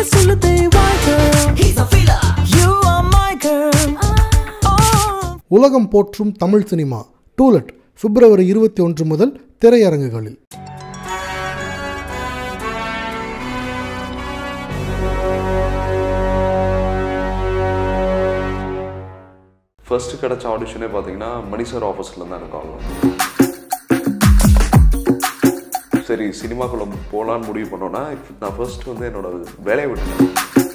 சொல்லுதே why girl You are my girl Oh உலகம் போற்றும் தமிழ் சினிமா டூலெட் பிப்ரவரி இருபத்தி ஒன்று முதல் திரையரங்குகளில் ஃபர்ஸ்ட் கிடைச்ச ஆடிஷனே பார்த்தீங்கன்னா மணி சார் ஆஃபீஸில் தான் எனக்கு கால் வந்தது. சரி சினிமாக்குள்ள போகலான்னு முடிவு பண்ணோன்னா நான் ஃபர்ஸ்ட் வந்து என்னோட வேலையை விட்டேன்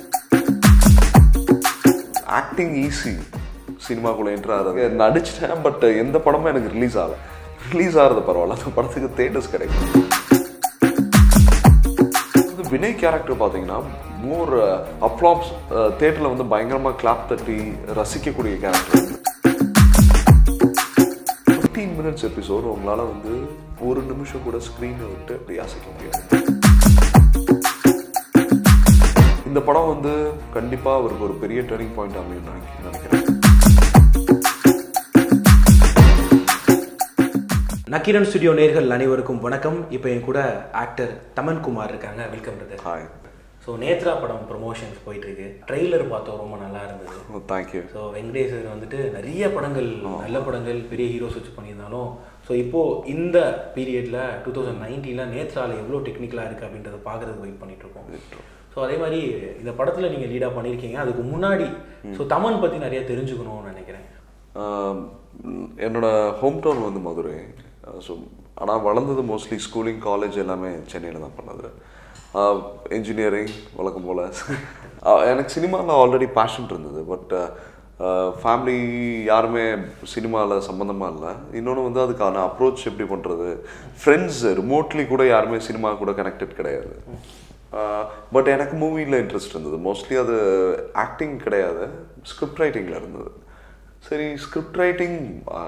ஆக்டிங் ஈஸி சினிமாக்குள்ள என்ட்ரு ஆகிறது நடிச்சிட்டேன் பட் எந்த படமும் எனக்கு ரிலீஸ் ஆகலை ரிலீஸ் ஆகிறது பரவாயில்ல அந்த படத்துக்கு தேட்டர்ஸ் கிடைக்கும் வந்து வினய் கேரக்டர் பார்த்தீங்கன்னா மோர் அப்ளாப்ஸ் தேட்டரில் வந்து பயங்கரமாக கிளாப் தட்டி ரசிக்கக்கூடிய கேரக்டர் ஃபிஃப்டீன் மினிட்ஸ் எபிசோட் உங்களால் வந்து ஒரு நிமிஷம் கூட ஸ்க்ரீனை விட்டு அப்படி அசைக்க முடியாது இந்த படம் வந்து கண்டிப்பாக அவருக்கு ஒரு பெரிய டர்னிங் பாயிண்ட் அமையும் நினைக்க நினைக்கிறேன் நக்கீரன் ஸ்டுடியோ நேர்கள் அனைவருக்கும் வணக்கம் இப்போ என் கூட ஆக்டர் தமன் குமார் இருக்காங்க welcome brother hi so Nethra படம் ப்ரொமோஷன்ஸ் போயிட்டு இருக்கு ட்ரெய்லர் பார்த்தோம் ரொம்ப நல்லா இருந்தது தேங்க்யூ ஸோ வெங்கடேஷ் சார் வந்துட்டு நிறைய படங்கள் நல்ல படங்கள் பெரிய ஹீரோஸ் வச்சு பண்ணியிருந்தாலும் ஸோ இப்போ இந்த பீரியட்ல டூ தௌசண்ட் நைன்டீனில் நேத்ரால எவ்வளோ டெக்னிக்கலாக இருக்குது அப்படின்றத பார்க்கறதுக்கு வெயிட் பண்ணிட்டு இருக்கோம் ஸோ அதே மாதிரி இந்த படத்தில் நீங்கள் லீடாக பண்ணியிருக்கீங்க அதுக்கு முன்னாடி ஸோ தமன் பற்றி நிறைய தெரிஞ்சுக்கணும்னு நினைக்கிறேன் ஆம், என்னோட ஹோம் டவுன் வந்து மதுரை ஸோ ஆனால் வளர்ந்தது மோஸ்ட்லி ஸ்கூலிங் காலேஜ் எல்லாமே சென்னையில் தான் பண்ணது இன்ஜினியரிங் வழக்கம் போல் எனக்கு சினிமாவில் ஆல்ரெடி பேஷன் இருந்தது பட் ஃபேமிலி யாருமே சினிமாவில் சம்மந்தமாக இல்லை இன்னொன்று வந்து அதுக்கான அப்ரோச் எப்படி பண்ணுறது ஃப்ரெண்ட்ஸ் ரிமோட்லி கூட யாருமே சினிமா கூட கனெக்டட் கிடையாது பட் எனக்கு மூவியில் இன்ட்ரெஸ்ட் இருந்தது மோஸ்ட்லி அது ஆக்டிங் கிடையாது ஸ்கிரிப்ட் ரைட்டிங்கில் இருந்தது சரி ஸ்கிரிப்ட் ரைட்டிங்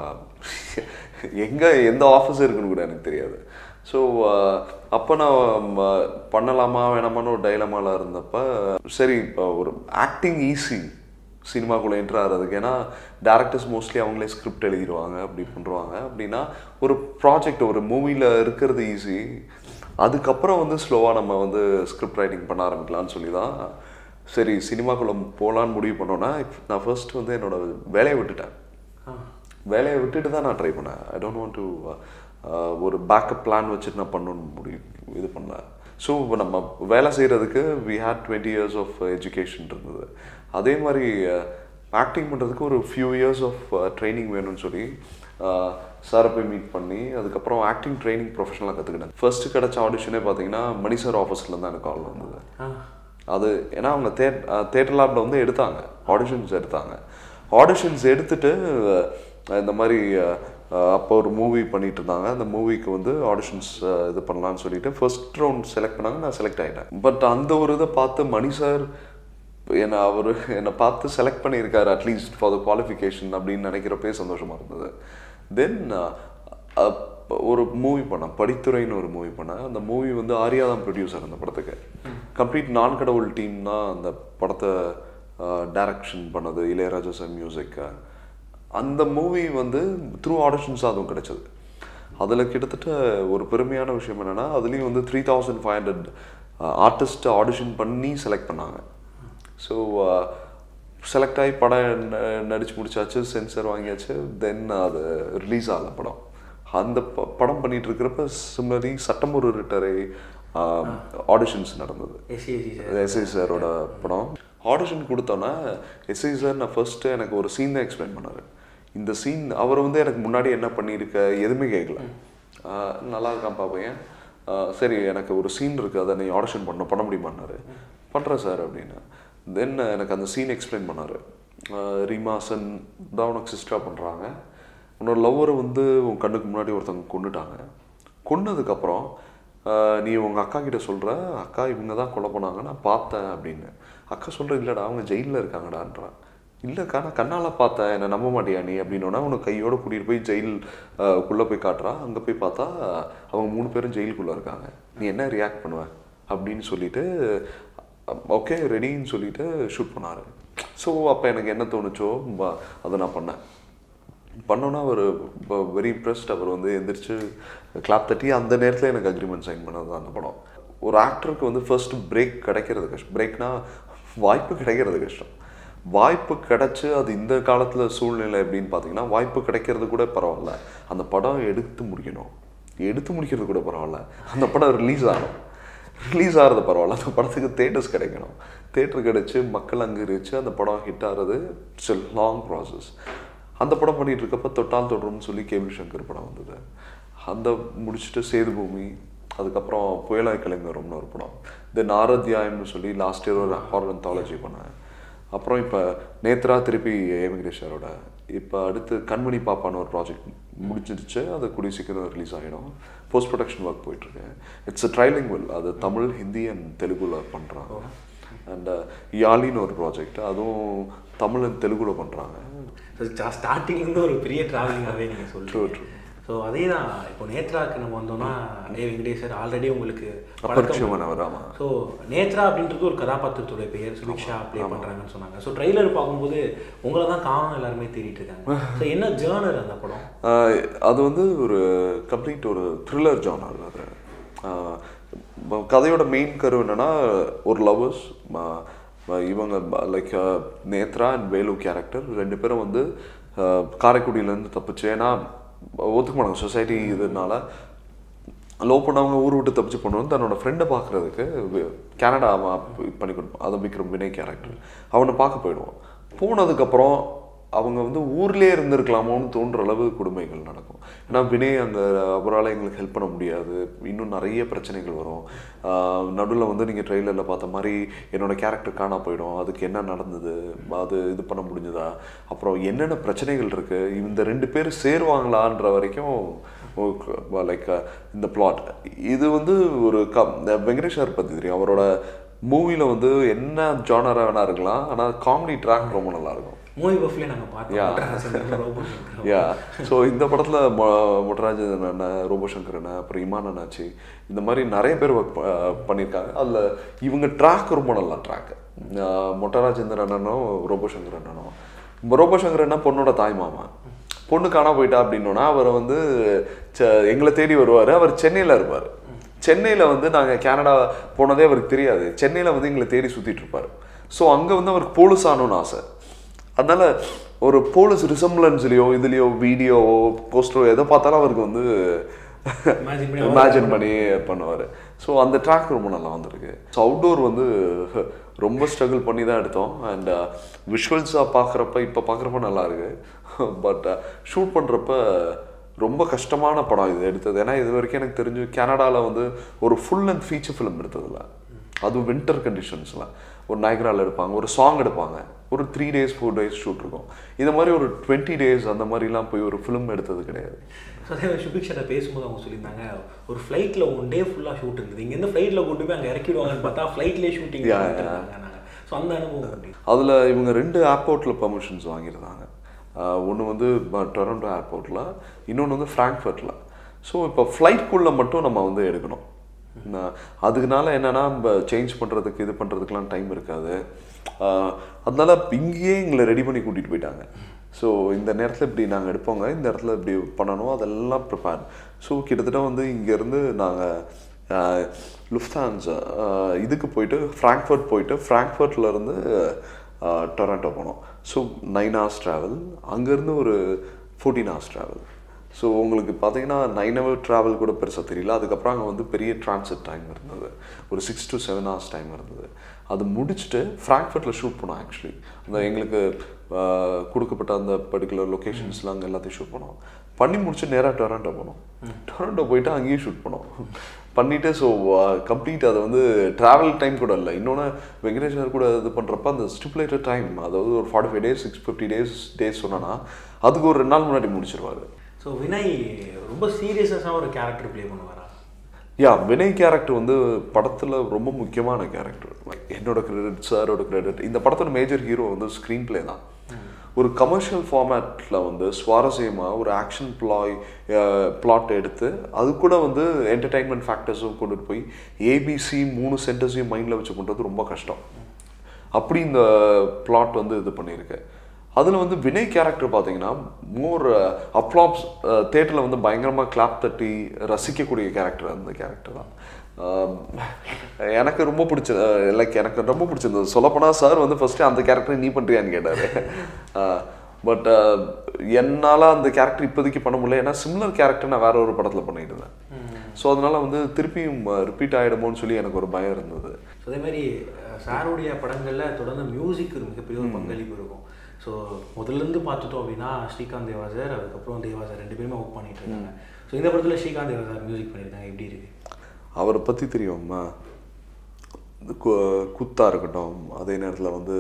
எங்கே எந்த ஆஃபீஸ் இருக்குன்னு கூட எனக்கு தெரியாது ஸோ அப்போ நான் ம, பண்ணலாமா வேணாமான்னு ஒரு டைலமாவில் இருந்தப்ப சரி அஹ், ஒரு ஆக்டிங் ஈஸி சினிமாக்குள்ளே என்ட்ரு ஆகிறதுக்கு ஏன்னா டேரக்டர்ஸ் மோஸ்ட்லி அவங்களே ஸ்கிரிப்ட் எழுதிடுவாங்க அப்படி பண்ணுவாங்க அப்படின்னா ஒரு ப்ராஜெக்ட் ஒரு மூவியில் இருக்கிறது ஈஸி அதுக்கப்புறம் வந்து ஸ்லோவாக நம்ம வந்து ஸ்கிரிப்ட் ரைட்டிங் பண்ண ஆரம்பிக்கலாம்னு சொல்லி தான் சரி சினிமாக்குள்ளே போகலான்னு முடிவு பண்ணோன்னா நான் ஃபர்ஸ்ட் வந்து என்னோட வேலையை விட்டுட்டேன் வேலையை விட்டுட்டு தான் நான் ட்ரை பண்ணேன் ஐ டோன்ட் வாண்ட் டு ஒரு பேக்கப் பிளான் வச்சுட்டு நான் பண்ணணும்னு முடிவு இது பண்ணல ஸோ நம்ம வேலை செய்கிறதுக்கு we had twenty years of education இருந்தது அதே மாதிரி ஆக்டிங் பண்ணுறதுக்கு ஒரு ஃபியூ இயர்ஸ் ஆஃப் ட்ரைனிங் வேணும்னு சொல்லி சாரை போய் மீட் பண்ணி அதுக்கப்புறம் ஆக்டிங் ட்ரைனிங் ப்ரொஃபஷனலாக கற்றுக்கிட்டேன் ஃபர்ஸ்ட் கிடைச்ச ஆடிஷனே பார்த்தீங்கன்னா மணி சார் ஆஃபீஸில் தான் எனக்கு கால் வந்தது அது ஏன்னா அவங்க தேட் தேட்டர் லேபில் வந்து எடுத்தாங்க ஆடிஷன்ஸ் எடுத்தாங்க ஆடிஷன்ஸ் எடுத்துட்டு அஹ், இந்த மாதிரி அஹ், அஹ், அப்போ ஒரு மூவி பண்ணிட்டு இருந்தாங்க அந்த மூவிக்கு வந்து ஆடிஷன்ஸ் இது பண்ணலாம்னு சொல்லிட்டு ஃபர்ஸ்ட் ரவுண்ட் செலக்ட் பண்ணாங்க நான் செலக்ட் ஆகிட்டேன் பட் அந்த ஒரு இதை பார்த்து மணி சார் என்னை அவர் என்னை பார்த்து செலக்ட் பண்ணியிருக்காரு அட்லீஸ்ட் ஃபார் த குவாலிஃபிகேஷன் அப்படின்னு நினைக்கிறப்பே சந்தோஷமாக இருந்தது தென் ஒரு மூவி பண்ணேன் படித்துறைன்னு ஒரு மூவி பண்ணேன் அந்த மூவி வந்து ஆர்யா தான் ப்ரொடியூசர் அந்த படத்துக்கு கம்ப்ளீட் நான் கடவுள் டீம் தான் அந்த படத்தை டைரக்ஷன் பண்ணது இளையராஜா சார் மியூசிக் அந்த மூவி வந்து த்ரூ ஆடிஷன்ஸ் அதுவும் கிடைச்சது அதில் கிட்டத்தட்ட ஒரு பெருமையான விஷயம் என்னென்னா அதுலேயும் வந்து three thousand five hundred artist audition பண்ணி செலக்ட் பண்ணாங்க ஸோ செலக்ட் ஆகி படம் ந- நடிச்சு முடிச்சாச்சு சென்சர் வாங்கியாச்சு தென் அது ரிலீஸ் ஆகல படம் அந்த ப- படம் பண்ணிட்டு இருக்கிறப்ப சிம்லரி சட்டம் ஒரு ரிட்டரை ஆடிஷன்ஸ் நடந்தது எஸ்சிஎஸ்சி சார் எஸ்ஐ சாரோட படம் ஆடிஷன் கொடுத்தோன்னே எஸ்ஐ சார் நான் ஃபர்ஸ்ட்டு எனக்கு ஒரு சீன் தான் எக்ஸ்பிளைன் பண்ணார் இந்த சீன் அவர் வந்து எனக்கு முன்னாடி என்ன பண்ணியிருக்க எதுவுமே கேட்கல ஆஹ் நல்லா இருக்கான் பையன் ஆஹ் சரி எனக்கு ஒரு சீன் இருக்குது அதை நீ ஆடிஷன் பண்ண பண்ண முடியுமான்னாரு பண்ணுறேன் சார் அப்படின்னு தென் எனக்கு அந்த சீன் எக்ஸ்பிளைன் பண்ணார் ரீமாசன் தான் உனக்கு சிஸ்டராக பண்ணுறாங்க உன்னோட லவ்வரை வந்து உன் கண்ணுக்கு முன்னாடி ஒருத்தவங்க கொண்டுட்டாங்க கொன்னதுக்கப்புறம் ஆஹ் நீ உங்கள் அக்கா கிட்ட சொல்கிற அக்கா இவங்க தான் கொலை பண்ணாங்க நான் பார்த்தேன் அப்படின்னு அக்கா சொல்கிற இல்லைடா அவங்க ஜெயிலில் இருக்காங்கடான்றான் இல்லைக்கா நான் கண்ணால் பார்த்தேன் என்னை நம்ப மாட்டியா நீ அப்படின்னோடனே உனக்கு கையோட கூட்டிகிட்டு போய் ஜெயில் ஆஹ் குள்ளே போய் காட்டுறா அங்கே போய் பார்த்தா அவங்க மூணு பேரும் ஜெயிலுக்குள்ளே இருக்காங்க நீ என்ன ரியாக்ட் பண்ணுவ அப்படின்னு சொல்லிட்டு ஓகே ரெடின்னு சொல்லிட்டு ஷூட் பண்ணாரு ஸோ அப்போ எனக்கு என்ன தோணுச்சோ ப- அதை நான் பண்ணேன் பண்ணோன்னா அவர் வெரி இம்ப்ரெஸ்ட் அவர் வந்து எந்திரிச்சு கிளாப் தட்டி அந்த நேரத்தில் எனக்கு அக்ரிமெண்ட் சைன் பண்ணது தான் அந்த படம் ஒரு ஆக்டருக்கு வந்து ஃபர்ஸ்ட் பிரேக் கிடைக்கிறது கஷ்டம் பிரேக்னா வாய்ப்பு கிடைக்கிறது கஷ்டம் வாய்ப்பு கிடைச்சு அது இந்த காலத்தில் சூழ்நிலை எப்படின்னு பார்த்தீங்கன்னா வாய்ப்பு கிடைக்கிறது கூட பரவாயில்ல அந்த படம் எடுத்து முடிக்கணும் எடுத்து முடிக்கிறது கூட பரவாயில்ல அந்த படம் ரிலீஸ் ஆகணும் ரிலீஸ் ஆகிறது பரவாயில்ல அந்த படத்துக்கு தேட்டர்ஸ் கிடைக்கணும் தேட்டர் கிடைச்சு மக்கள் அங்கீகரிச்சு அந்த படம் ஹிட் ஆகிறது இட்ஸ் எ லாங் ப்ராசஸ் அந்த படம் பண்ணிட்டு இருக்கப்ப தொட்டால் தொடரும்னு சொல்லி கேபிள் சங்கர் படம் வந்தது அந்த முடிச்சுட்டு சேது பூமி அதுக்கப்புறம் புயலாய் கலைஞரும்னு ஒரு படம் தென் ஆரத்தியாயம்னு சொல்லி லாஸ்ட் இயர் ஒரு ஹாரர் அந்தாலஜி பண்ணேன் அப்புறம் இப்போ நேத்ரா திருப்பி ஏ வெங்கடேஷரோட இப்போ அடுத்து கண்மணி பாப்பான்னு ஒரு ப்ராஜெக்ட் முடிஞ்சிருச்சு அது கூடிய சீக்கிரம் ரிலீஸ் ஆகிடும் போஸ்ட் ப்ரொடக்ஷன் ஒர்க் போயிட்டுருக்கு இட்ஸ் அ ட்ரைலிங் வில் அது தமிழ் ஹிந்தி அண்ட் தெலுங்குல பண்ணுறாங்க அண்ட் யாலின்னு ஒரு ப்ராஜெக்ட் அதுவும் தமிழ் அண்ட் தெலுங்குல பண்ணுறாங்க ஸ்டார்டிங்லேருந்து ஒரு பெரிய ட்ராவலிங்காகவே நீங்கள் True, சொல்லுங்கள் true. ஸோ அதே தான் இப்போ நேத்ராக்கு நம்ம வந்தோம்னா ஏ வெங்கடேஷர் ஆல்ரெடி உங்களுக்கு அபரிச்சயமானவர், ஆமா. ஸோ நேத்ரா அப்படின்றது ஒரு கதாபாத்திரத்துடைய பெயர் சுபிக்ஷா ப்ளே பண்ணுறாங்கன்னு சொன்னாங்க ஸோ ட்ரெய்லர் பார்க்கும்போது உங்களை தான் காரணம் எல்லாருமே தேடிட்டு இருக்காங்க ஸோ என்ன ஜேர்னர் அந்த படம் ஆஹ் அது வந்து ஒரு கம்ப்ளீட் ஒரு த்ரில்லர் ஜானர் அது ஆஹ் ப- கதையோட மெயின் கரு என்னன்னா ஒரு லவ்வர்ஸ் இவங்க like Nethra and Velu character ரெண்டு பேரும் வந்து ஆஹ் காரைக்குடியிலேருந்து தப்பிச்சு ஏன்னா ஒத்துக்க மாட்டாங்க சொசைட்டி இதனால லவ் பண்ணவங்க ஊர் விட்டு தப்பிச்சு போனவன் தன்னோட ஃப்ரெண்டை பார்க்கறதுக்கு வி- கனடா அவன் இது பண்ணி கொடுப்பான் அதை விக்ரம் வினய் கேரக்டர் அவனை பார்க்க போயிடுவான் போனதுக்கப்புறம் அவங்க வந்து ஊர்லேயே இருந்திருக்கலாமோன்னு தோன்ற அளவு கொடுமைகள் நடக்கும் ஏன்னா வினய் அங்கே அவரால் எங்களுக்கு ஹெல்ப் பண்ண முடியாது இன்னும் நிறைய பிரச்சனைகள் வரும் நடுவில் வந்து நீங்கள் ட்ரெய்லரில் பார்த்த மாதிரி என்னோட கேரக்டர் காணா போயிடும் அதுக்கு என்ன நடந்தது அது இது பண்ண முடிஞ்சதா அப்புறம் என்னென்ன பிரச்சனைகள் இருக்குது இந்த ரெண்டு பேர் சேருவாங்களான்ற வரைக்கும் லைக் இந்த பிளாட் இது வந்து ஒரு க இந்த வெங்கடேஷ் சார் பற்றி தெரியும் அவரோட மூவியில் வந்து என்ன ஜானராக வேணா இருக்கலாம் ஆனால் காமெடி ட்ராக் ரொம்ப நல்லா இருக்கும் மூவி பஃப்லேயே நாங்கள் Yeah. பார்த்தோம் யா ஸோ இந்த படத்தில் மொட்டராஜன் அண்ணன் ரோபோசங்கர் அண்ணன் அப்புறம் இமான் அண்ணாச்சி இந்த மாதிரி நிறைய பேர் ஒர்க் பண்ணியிருக்காங்க அதில் இவங்க ட்ராக் ரொம்ப நல்லா ட்ராக் மொட்டராஜேந்தர் அண்ணனும் ரோபோசங்கர் அண்ணனும் ரோபோசங்கர் அண்ணன் பொண்ணோட தாய் மாமா பொண்ணு காணா போயிட்டா அப்படின்னோன்னா அவர் வந்து ச- எங்களை தேடி வருவார் அவர் சென்னையில் இருப்பார் சென்னையில் வந்து நாங்கள் கனடா போனதே அவருக்கு தெரியாது சென்னையில் வந்து எங்களை தேடி சுற்றிட்டு இருப்பார் ஸோ அங்கே வந்து அவருக்கு போலீஸ் ஆகணும்னு ஆசை அதனால ஒரு போலீஸ் ரிசம்பிளன்ஸ்லையோ இதுலேயோ வீடியோவோ போஸ்டரோ எதை பார்த்தாலும் அவருக்கு வந்து Imagine பண்ணி இமேஜின் பண்ணி பண்ணுவார் ஸோ அந்த ட்ராக் ரொம்ப நல்லா வந்திருக்கு ஸோ அவுட்டோர் வந்து ரொம்ப ஸ்ட்ரகிள் பண்ணி தான் எடுத்தோம் அண்ட் விஷுவல்ஸாக பார்க்குறப்ப இப்போ பார்க்குறப்ப நல்லா இருக்கு பட் ஷூட் பண்ணுறப்ப ரொம்ப கஷ்டமான படம் இது எடுத்தது ஏன்னா இது வரைக்கும் எனக்கு தெரிஞ்சு கனடாவில் வந்து ஒரு ஃபுல் லென்த் ஃபீச்சர் ஃபிலிம் எடுத்ததில்ல அதுவும் வின்டர் கண்டிஷன்ஸில் ஒரு நயக்ராவில் எடுப்பாங்க ஒரு சாங் எடுப்பாங்க ஒரு three days four days shoot இருக்கும் இந்த மாதிரி ஒரு டுவெண்ட்டி டேஸ் அந்த மாதிரிலாம் போய் ஒரு ஃபிலிம் எடுத்தது கிடையாது ஸோ அதே மாதிரி சுபிக்ஷாட்ட பேசும்போது அவங்க சொல்லியிருந்தாங்க ஒரு ஃப்ளைட்டில் ஒன் டே ஃபுல்லாக ஷூட் இருந்தது இங்கேருந்து ஃப்ளைட்டில் கொண்டு போய் அங்கே இறக்கிடுவாங்கன்னு பார்த்தா ஃப்ளைட்லேயே ஷூட்டிங் Yeah, yeah. நாங்கள் ஸோ அந்த அனுபவம் எப்படி அதில் இவங்க ரெண்டு ஏர்போர்ட்டில் பெர்மிஷன்ஸ் வாங்கியிருந்தாங்க ஒன்று வந்து ப- டொரண்டோ ஏர்போர்ட்டில் இன்னொன்று வந்து ஃப்ராங்க்ஃபர்ட்டில் ஸோ இப்போ ஃப்ளைட்குள்ளே மட்டும் நம்ம வந்து எடுக்கணும் நான் அதுக்குனால என்னென்னா சேஞ்ச் பண்ணுறதுக்கு இது பண்ணுறதுக்குலாம் டைம் இருக்காது ஆஹ் அதனால இங்கேயே எங்களை ரெடி பண்ணி கூட்டிகிட்டு போயிட்டாங்க ஸோ இந்த நேரத்தில் இப்படி நாங்கள் எடுப்போங்க இந்த இடத்துல இப்படி பண்ணணும் அதெல்லாம் ப்ரிப்பேர் ஸோ கிட்டத்தட்ட வந்து இங்கேருந்து நாங்கள் லுஃப்தான்ஸ் இதுக்கு போயிட்டு ஃப்ராங்க்ஃபர்ட் போயிட்டு ஃப்ராங்க்ஃபர்ட்ல இருந்து டொராண்டோ போனோம் ஸோ நைன் ஹவர்ஸ் ட்ராவல் அங்கேருந்து ஒரு ஃபோர்டீன் ஹவர்ஸ் ட்ராவல் ஸோ உங்களுக்கு பார்த்தீங்கன்னா நைன் ஹவர் ட்ராவல் கூட பெருசாக தெரியல அதுக்கப்புறம் அங்கே வந்து பெரிய டிரான்சிட் டைம் இருந்தது ஒரு six to seven hours time இருந்தது அது முடிச்சுட்டு ஃப்ராங்க்ஃபர்ட்டில் ஷூட் பண்ணோம் ஆக்சுவலி அந்த எங்களுக்கு ஆஹ், கொடுக்கப்பட்ட அந்த பர்டிகுலர் லொக்கேஷன்ஸ்லாம் அங்கே எல்லாத்தையும் ஷூட் பண்ணோம் பண்ணி முடிச்சு நேராக டொராண்டோ போனோம் டொராண்டோ போயிட்டு அங்கேயும் ஷூட் பண்ணோம் பண்ணிட்டு ஸோ கம்ப்ளீட் அது வந்து ட்ராவல் டைம் கூட இல்லை இன்னொன்று வெங்கடேஷ் சார் கூட இது பண்ணுறப்ப அந்த ஸ்டிப்புலேட்டட் டைம் அதாவது ஒரு forty five days six fifty days days சொன்னோன்னா அதுக்கு ஒரு ரெண்டு நாள் முன்னாடி முடிச்சிருவாரு ஸோ வினய் ரொம்ப சீரியஸஸாக ஒரு கேரக்டர் ப்ளே பண்ணுவாரா யா வினய் கேரக்டர் வந்து படத்தில் ரொம்ப முக்கியமான கேரக்டர் என்னோட கிரெடிட் சாரோட கிரெடிட் இந்த படத்தோட மேஜர் ஹீரோ வந்து ஸ்க்ரீன் ப்ளே தான் ஒரு கமர்ஷியல் ஃபார்மேட்டில் வந்து சுவாரஸ்யமாக ஒரு ஆக்ஷன் ப்ளாய் பிளாட் எடுத்து அது கூட வந்து என்டர்டைன்மெண்ட் ஃபேக்டர்ஸும் கொண்டுட்டு போய் ஏபிசி மூணு சென்டர்ஸையும் மைண்டில் வச்சு பண்ணுறது ரொம்ப கஷ்டம் அப்படி இந்த பிளாட் வந்து இது பண்ணியிருக்கேன் அதில் வந்து வினய் கேரக்டர் பார்த்தீங்கன்னா மோர் அப்ளாப்ஸ் தேட்டரில் வந்து பயங்கரமாக கிளாப் தட்டி ரசிக்கக்கூடிய கேரக்டர் அந்த கேரக்டர் தான் ஆம், எனக்கு ரொம்ப பிடிச்ச லைக் எனக்கு ரொம்ப பிடிச்சிருந்தது சொல்லப்போனால் சார் வந்து ஃபஸ்ட்டு அந்த கேரக்டர் நீ பண்ணுறியான்னு கேட்டார் பட் என்னால் அந்த கேரக்டர் இப்போதைக்கு பண்ண முடியல ஏன்னா சிமிலர் கேரக்டர் நான் வேற ஒரு படத்தில் பண்ணிட்டு இருந்தேன் ஸோ அதனால வந்து திருப்பியும் ரிப்பீட் ஆகிடுமோன்னு சொல்லி எனக்கு ஒரு பயம் இருந்தது ஸோ அதே மாதிரி அஹ், சாருடைய படங்களில் தொடர்ந்து மியூசிக் ஒரு மிகப்பெரிய ஒரு பங்களிப்பு இருக்கும் ஸோ முதல்லேருந்து பார்த்துட்டோம் அப்படின்னா ஸ்ரீகாந்த் தேவாசர் அதுக்கப்புறம் தேவாசர் ரெண்டு பேருமே ஒர்க் பண்ணிட்டு இருக்காங்க ஸோ இந்த படத்தில் ஸ்ரீகாந்த் தேவாசர் மியூசிக் பண்ணியிருக்காங்க எப்படி இருக்கு அவரை பற்றி தெரியுமா கு- குத்தா இருக்கட்டும் அதே நேரத்தில் வந்து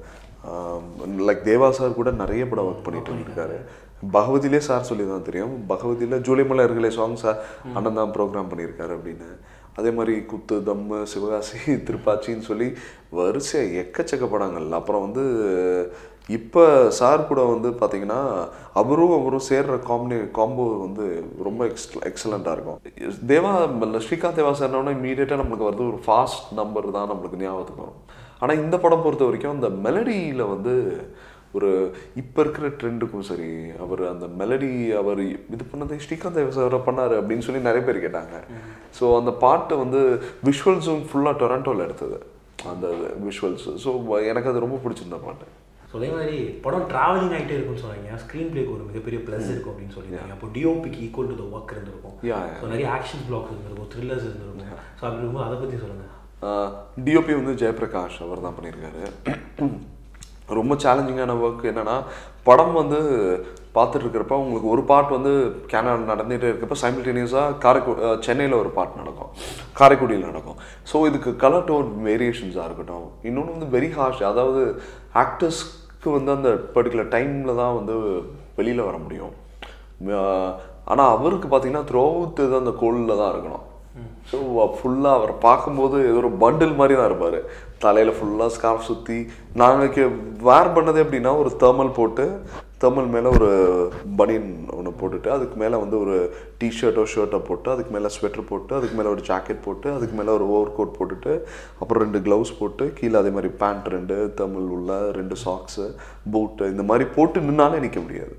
லைக் தேவா சார் கூட நிறைய படம் ஒர்க் பண்ணிட்டு இருக்காரு பகவதியிலே சார் சொல்லி தான் தெரியும் பகவதியில் ஜூலை மலர்களே சாங் சார் அண்ணன் தான் ப்ரோக்ராம் பண்ணியிருக்காரு அப்படின்னு அதே மாதிரி குத்து தம்மு சிவகாசி திருப்பாச்சின்னு சொல்லி வரிசை எக்கச்சக்க படங்கள் அப்புறம் வந்து இப்போ சார் கூட வந்து பார்த்தீங்கன்னா அவரும் அவரும் சேர்ற காம்பினே காம்போ வந்து ரொம்ப எக்ஸ் எக்ஸலண்ட்டாக இருக்கும் தேவா இல்ல ஸ்ரீகாந்த் தேவா சார்னோட இமீடியட்டாக நம்மளுக்கு வருது ஒரு ஃபாஸ்ட் நம்பர் தான் நம்மளுக்கு ஞாபகத்துக்கு வரும் ஆனால் இந்த படம் பொறுத்த வரைக்கும் அந்த மெலடியில் வந்து ஒரு இப்போ இருக்கிற ட்ரெண்டுக்கும் சரி அவர் அந்த மெலடி அவர் இது பண்ணதை ஸ்ரீகாந்த் தேவா சார் பண்ணார் அப்படின்னு சொல்லி நிறைய பேர் கேட்டாங்க ஸோ அந்த பாட்டு வந்து விஷுவல்ஸும் ஃபுல்லாக டொரண்டோவில் எடுத்தது அந்த விஷுவல்ஸ் ஸோ எனக்கு அது ரொம்ப பிடிச்சிருந்த பாட்டு ஸோ அதே மாதிரி படம் ட்ராவலிங் ஆகிட்டே இருக்கும்னு சொன்னாங்க ஸ்க்ரீன் பிளேக்கு ஒரு மிகப்பெரிய ப்ளஸ் இருக்கும் அப்படின்னு சொல்லியிருக்காங்க அப்போ டிஓபிக்கு ஈக்குவல் டு த ஒர்க் இருந்திருக்கும் Yeah, yeah. ஸோ நிறைய ஆக்ஷன் பிளாக்ஸ் இருந்திருக்கும் த்ரில்லர்ஸ் இருந்திருக்கும் ஸோ அப்படி இருக்கும்போது அதை பற்றி சொல்லுங்கள் டிஓபி வந்து ஜெயபிரகாஷ் அவர் தான் பண்ணியிருக்காரு ரொம்ப சேலஞ்சிங்கான ஒர்க் என்னன்னா படம் வந்து பார்த்துட்டு இருக்கிறப்ப உங்களுக்கு ஒரு பார்ட் வந்து கேனடா நடந்துகிட்டே இருக்கப்ப சைமில்டேனியஸாக காரைக்கு சென்னையில் ஒரு பார்ட் நடக்கும் காரைக்குடியில் நடக்கும் ஸோ இதுக்கு கலர் டோன் வேரியேஷன்ஸாக இருக்கட்டும் இன்னொன்று வந்து வெரி ஹார்ஷ் அதாவது ஆக்டர்ஸ்க்கு வந்து அந்த பர்டிகுலர் டைமில் தான் வந்து வெளியில் வர முடியும் ஆனால் அவருக்கு பார்த்தீங்கன்னா த்ரூ அவுட் இது அந்த கோலில் தான் இருக்கணும் ஸோ ஃபுல்லாக அவர் பார்க்கும்போது ஏதோ ஒரு பண்டில் மாதிரி தான் இருப்பார் தலையில் ஃபுல்லாக ஸ்கார்ஃப் சுற்றி நாங்கள் வேர் பண்ணது எப்படின்னா ஒரு தேர்மல் போட்டு தேர்மல் மேலே ஒரு பனியன் ஒன்று போட்டுட்டு அதுக்கு மேலே வந்து ஒரு டிஷர்ட்டோ ஷர்ட்டோ போட்டு அதுக்கு மேலே ஸ்வெட்டர் போட்டு அதுக்கு மேலே ஒரு ஜாக்கெட் போட்டு அதுக்கு மேலே ஒரு ஓவர் கோட் போட்டுட்டு அப்புறம் ரெண்டு க்ளவுஸ் போட்டு கீழே அதே மாதிரி பேண்ட் ரெண்டு தேர்மல் உள்ள ரெண்டு சாக்ஸு பூட்டு இந்த மாதிரி போட்டு நின்னாலே நிற்க முடியாது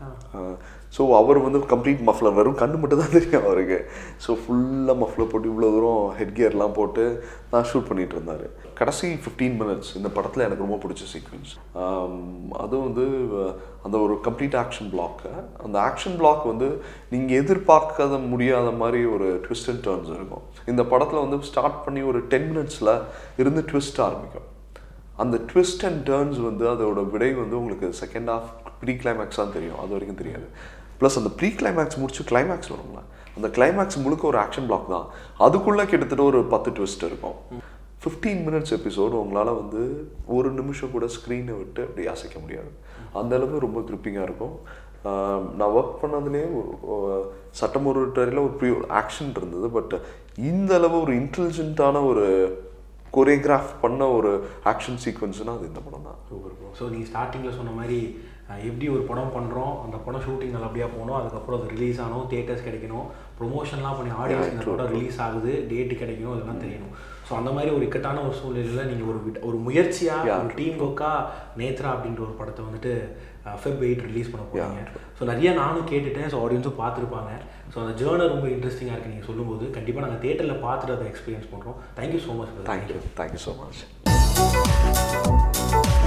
ஸோ அவர் வந்து கம்ப்ளீட் மஃப்ளர் வெறும் கண்ணு மட்டும் தான் தெரியும் அவருக்கு ஸோ ஃபுல்லாக மஃப்ளர் போட்டு இவ்வளோ தூரம் ஹெட் கியர்லாம் போட்டு நான் ஷூட் பண்ணிட்டு இருந்தார் கடைசி ஃபிஃப்டீன் மினிட்ஸ் இந்த படத்தில் எனக்கு ரொம்ப பிடிச்ச சீக்வன்ஸ் அதுவும் வந்து அஹ், அந்த ஒரு கம்ப்ளீட் ஆக்ஷன் பிளாக்கு அந்த ஆக்ஷன் பிளாக் வந்து நீங்கள் எதிர்பார்க்காத முடியாத மாதிரி ஒரு ட்விஸ்ட் அண்ட் டர்ன்ஸ் இருக்கும் இந்த படத்தில் வந்து ஸ்டார்ட் பண்ணி ஒரு டென் மினிட்ஸில் இருந்து ட்விஸ்ட் ஆரம்பிக்கும் அந்த ட்விஸ்ட் அண்ட் டேர்ன்ஸ் வந்து அதோட விடை வந்து உங்களுக்கு செகண்ட் ஹாஃப் ப்ரீ கிளைமேக்ஸ் தான் தெரியும் அது வரைக்கும் தெரியாது ப்ளஸ் அந்த ப்ரீ கிளைமேக்ஸ் முடிச்சு கிளைமேக்ஸ் வரும்ல அந்த கிளைமேக்ஸ் முழுக்க ஒரு ஆக்ஷன் பிளாக் தான் அதுக்குள்ளே கிட்டத்தட்ட ஒரு பத்து ட்விஸ்ட் இருக்கும் ஃபிஃப்டீன் மினிட்ஸ் எபிசோடு உங்களால் வந்து ஒரு நிமிஷம் கூட ஸ்க்ரீனை விட்டு அப்படி அசைக்க முடியாது அந்த அளவு ரொம்ப கிரிப்பிங்காக இருக்கும் ஆஹ் நான் ஒர்க் பண்ணதுலேயே சட்டம் ஒரு டரியில் ஒரு ப்ரீ ஆக்ஷன் இருந்தது பட் இந்த அளவு ஒரு இன்டெலிஜென்ட்டான ஒரு கொரியோகிராஃப் பண்ண ஒரு ஆக்ஷன் சீக்வன்ஸ்னால் அது இந்த படம் தான் சூப்பர் ப்ரோ ஸோ நீங்கள் ஸ்டார்டிங்கில் சொன்ன மாதிரி அஹ், எப்படி ஒரு படம் பண்ணுறோம் அந்த படம் ஷூட்டிங் நல்லபடியாக போகணும் அதுக்கப்புறம் அது ரிலீஸ் ஆகணும் தியேட்டர்ஸ் கிடைக்கணும் ப்ரொமோஷன்லாம் பண்ணி ஆடியன்ஸ் இந்த படம் ரிலீஸ் ஆகுது டேட்டு கிடைக்கணும் இதெல்லாம் தெரியணும் ஸோ அந்த மாதிரி ஒரு இக்கட்டான ஒரு சூழ்நிலையில் நீங்கள் ஒரு விட்- ஒரு முயற்சியாக ஒரு டீம் ஒர்க்காக நேத்ரா அப்படின்ற ஒரு படத்தை வந்துட்டு ஃபெப் எயிட் ரிலீஸ் பண்ண போறீங்க ஸோ நிறைய நானும் கேட்டுட்டேன் ஸோ ஆடியன்ஸும் பார்த்துருப்பாங்க ஸோ அந்த ஜேர்னர் ரொம்ப இன்ட்ரெஸ்டிங்காக இருக்குது நீங்கள் சொல்லும்போது கண்டிப்பாக நாங்கள் தேட்டரில் பார்த்துட்டு அதை எக்ஸ்பீரியன்ஸ் பண்ணுறோம் thank you so much thank you thank you so much